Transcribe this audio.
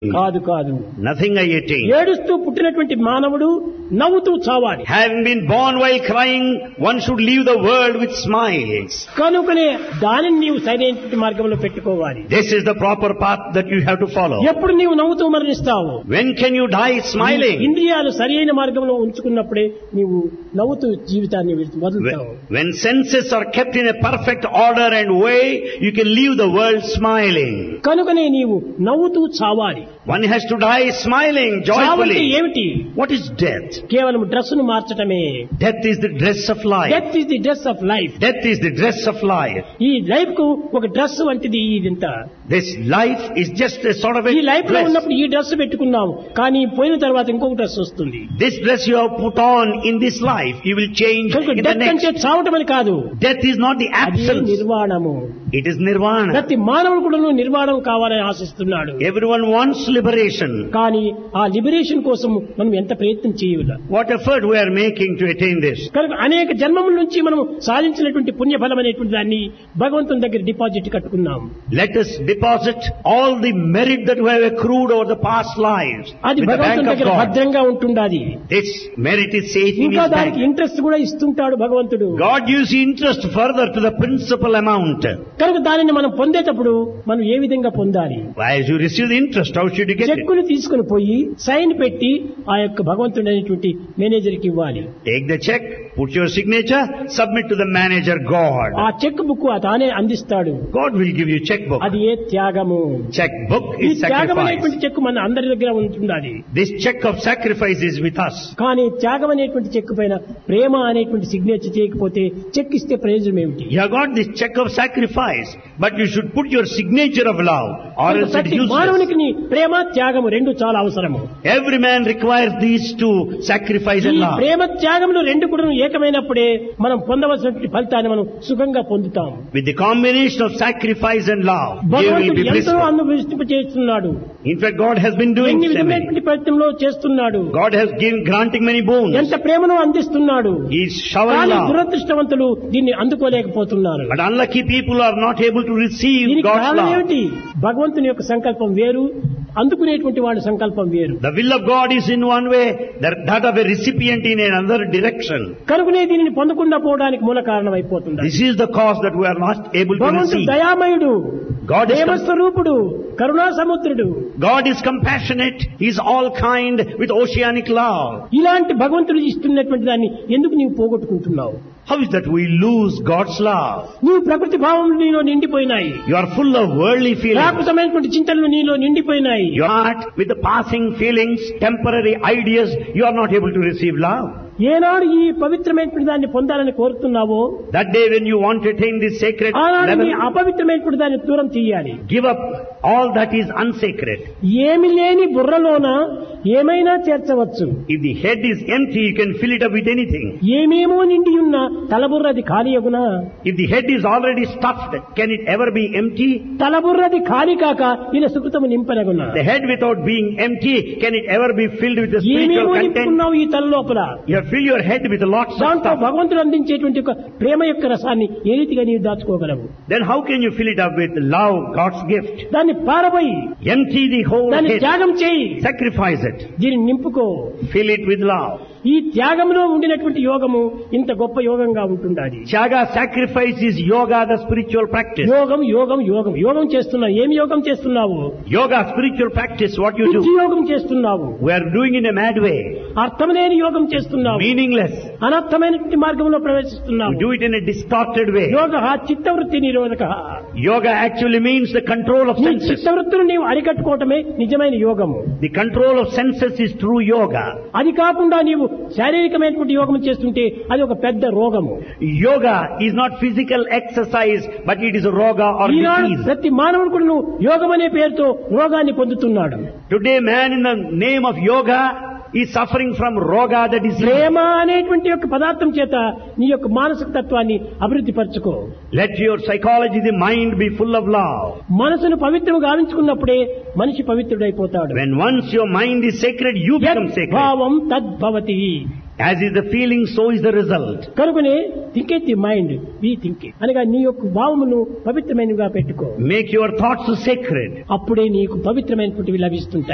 కాదు కాదు Nothing I attain. ఏడుస్తూ పుట్టినటువంటి మానవుడు నవ్వుతూ చావాలి Having been born while crying, one should leave the world with smiles. కనుకనే దానిని నీవు సరైనటువంటి మార్గంలో పెట్టుకోవాలి This is the proper path that you have to follow. ఎప్పుడు నీవు నవ్వుతూ మరణిస్తావు When can you die smiling? ఇంద్రియాలు సరైన మార్గంలో ఉంచుకున్నప్పుడే నీవు నవ్వుతూ జీవితాన్ని విడిచి వదులుతావు When, when senses are kept in a perfect order and way, you can leave the world smiling. కనుకనే నీవు నవ్వుతూ చావాలి One has to die smiling చావంటే joyfully. ఏమిటి What is death? కేవలం డ్రెస్సును మార్చటమే Death is the dress of life. Death is the dress of life Death is the dress of life. ఈ life కు ఒక డ్రెస్ వంటిది ఇదంతా This life is just a sort of a ఈ life లో dress. ఉన్నప్పుడు ఈ డ్రెస్ పెట్టుకున్నాం కానీ పోయిన తర్వాత ఇంకొక డ్రెస్ వస్తుంది This dress you have put on in this life, you will change కనుక in the డెత్ next. అంటే చావటం అని కాదు Death is not the అది absence. నిర్వాణము It is nirvana. ప్రతి మానవుడు కూడా నిర్వాణం కావాలని ఆశిస్తున్నాడు Everyone wants liberation. కానీ ఆ లిబరేషన్ కోసం మనం ఎంత ప్రయత్నం చేయగల What effort we are making to attain this? కనుక అనేక జన్మముల నుంచి మనం సాధించినటువంటి పుణ్యఫలం అనేటువంటి దాన్ని భగవంతుని దగ్గర డిపాజిట్ కట్టుకున్నాం Let us deposit all the merit that we have accrued over the past lives అది with the bank భగవంతుని of దగ్గర God. భద్రంగా ఉంటుండాది This merit is safe in ఇంకా His దానికి bank. ఇంట్రెస్ట్ కూడా ఇస్తుంటాడు భగవంతుడు God gives interest further to the principal amount. కనుక దానిని మనం పొందేటప్పుడు మనం ఏ విధంగా పొందాలి As you receive the interest, how should you get it? చెక్కును తీసుకుని పోయి సైన్ పెట్టి ఆ యొక్క భగవంతుడు అనేటువంటి మేనేజర్కి ఇవ్వాలి Take the check, put your signature, submit to the manager God. ఆ చెక్ బుక్ తానే అందిస్తాడు God will give you checkbook. అది ఏ త్యాగము Checkbook ఈ is త్యాగం sacrifice. అనేటువంటి చెక్ మన అందరి దగ్గర ఉంటుండాలి This check of sacrifice is with us. కానీ త్యాగం అనేటువంటి చెక్ పైన ప్రేమ అనేటువంటి సిగ్నేచర్ చేయకపోతే చెక్ ఇస్తే ప్రయోజనం ఏమిటి You have got this check of sacrifice, but you should put your signature of love, or else it ప్రతి is useless. మానవునికి నీ ప్రేమ త్యాగము రెండు చాలా అవసరము Every man requires these two, sacrifice ఈ and love. ప్రేమ త్యాగములు రెండు కూడా ఏకమైనప్పుడే మనం పొందవలసినటువంటి ఫలితాన్ని మనం సుఖంగా పొందుతాం With the combination of sacrifice and love, you will భగవంతుడు be ఎంతో blissful. అనుభవింప చేస్తున్నాడు In fact, God has been doing ఎన్ని so many. విధమైనటువంటి ప్రయత్నంలో చేస్తున్నాడు God has given, granting many boons. ఎంత ప్రేమను అందిస్తున్నాడు He is showering కానీ love. దురదృష్టవంతులు దీన్ని అందుకోలేకపోతున్నారు But unlucky people are not able to receive దీనికి God's కారణం love. ఏమిటి భగవంతుని యొక్క సంకల్పం వేరు అందుకునేటువంటి వాడి సంకల్పం వేరు The will of God is in one way, that, that of a recipient in another direction. కనుకనే దీనిని పొందకుండా పోవడానికి మూల కారణం అయిపోతుంది This is the cause that we are not able to భగవంతుడు receive. దయామయుడు God is, com- ప్రేమస్వరూపుడు కరుణా సముద్రుడు God is compassionate, He is all kind with oceanic love. ఇలాంటి భగవంతుడు ఇస్తున్నటువంటి దాన్ని ఎందుకు నీవు పోగొట్టుకుంటున్నావు How is that we lose God's love? నీవు ప్రకృతి భావం నీలో నిండిపోయినాయి You are full of worldly feelings. ప్రాకృతమైనటువంటి చింతనలు నీలో నిండిపోయినాయి Your heart with the passing feelings, temporary ideas, you are not able to receive love. ఏనాడు ఈ పవిత్రమైనటువంటి దాన్ని పొందాలని కోరుతున్నావో That day when you want to attain this sacred ఆనాడు నీ level, అపవిత్రమైనటువంటి దాన్ని దూరం తీయాలి give up all that is unsacred. ఏమి లేని బుర్రలోన ఏమైనా చేర్చవచ్చు If the head is empty, you can fill it up with anything. ఏమేమో నిండి ఉన్న తలబుర్రది ఖాళీయగునా If the head is already stuffed, can it ever be empty? తలబుర్రది ఖాళీ కాక ఇలా సుకృతము నింపనగునా The head without being empty, can it ever be filled with the ఏమేమో spiritual content? నింపుకున్నావు ఈ తల లోపల You have filled your head with lots of దాంట్లో stuff. భగవంతుడు అందించేటువంటి ఒక ప్రేమ యొక్క రసాన్ని ఏ రీతిగా నీవు దాచుకోగలవు Then how can you fill it up with love, God's gift? దాన్ని పారబోయి Empty the whole దాన్ని head. త్యాగం చేయి Sacrifice it. దీన్ని నింపుకో Fill it with love. ఈ త్యాగంలో ఉండినటువంటి యోగము ఇంత గొప్ప యోగంగా ఉంటుండాలి Chaga sacrifice is yoga, the spiritual practice. యోగం యోగం యోగం యోగం చేస్తున్నావు ఏమి యోగం చేస్తున్నావు Yoga, spiritual practice, what you పిచ్చి do. యోగం చేస్తున్నావు We are doing in a mad way. అర్థం లేని యోగం చేస్తున్నావు Meaningless. అనర్థమైనటువంటి మార్గంలో We ప్రవేశిస్తున్నావు do it in a distorted way. యోగ చిత్తవృత్తి నిరోధక Yoga actually means the control of నీ senses. చిత్తవృత్తులు నీవు అరికట్టుకోవటమే నిజమైన యోగము The control of senses is true yoga. అది కాకుండా నీవు శారీరకమైనటువంటి యోగం చేస్తుంటే అది ఒక పెద్ద రోగము Yoga is not physical exercise, but it is a roga or Eenadu disease. ప్రతి మానవుడు కూడా నువ్వు యోగం అనే పేరుతో రోగాన్ని పొందుతున్నాడు Today man in the name of yoga is suffering from roga, the disease. ప్రేమ అనేటువంటి యొక్క పదార్థం చేత నీ యొక్క మానసిక తత్వాన్ని అభివృద్ధి పరచుకో Let your psychology, the mind be full of love. మనసును పవిత్రం గావించుకున్నప్పుడే మనిషి పవిత్రుడైపోతాడు When once your mind is sacred, you become sacred. భావం తద్భవతి As is the feeling, so is the result. కనుకనే think at the mind we think అనగా నీ యొక్క భావమును పవిత్రమైనవిగా పెట్టుకో Make your thoughts sacred. అప్పుడే నీకు పవిత్రమైనటువంటివి లభిస్తుంటాయి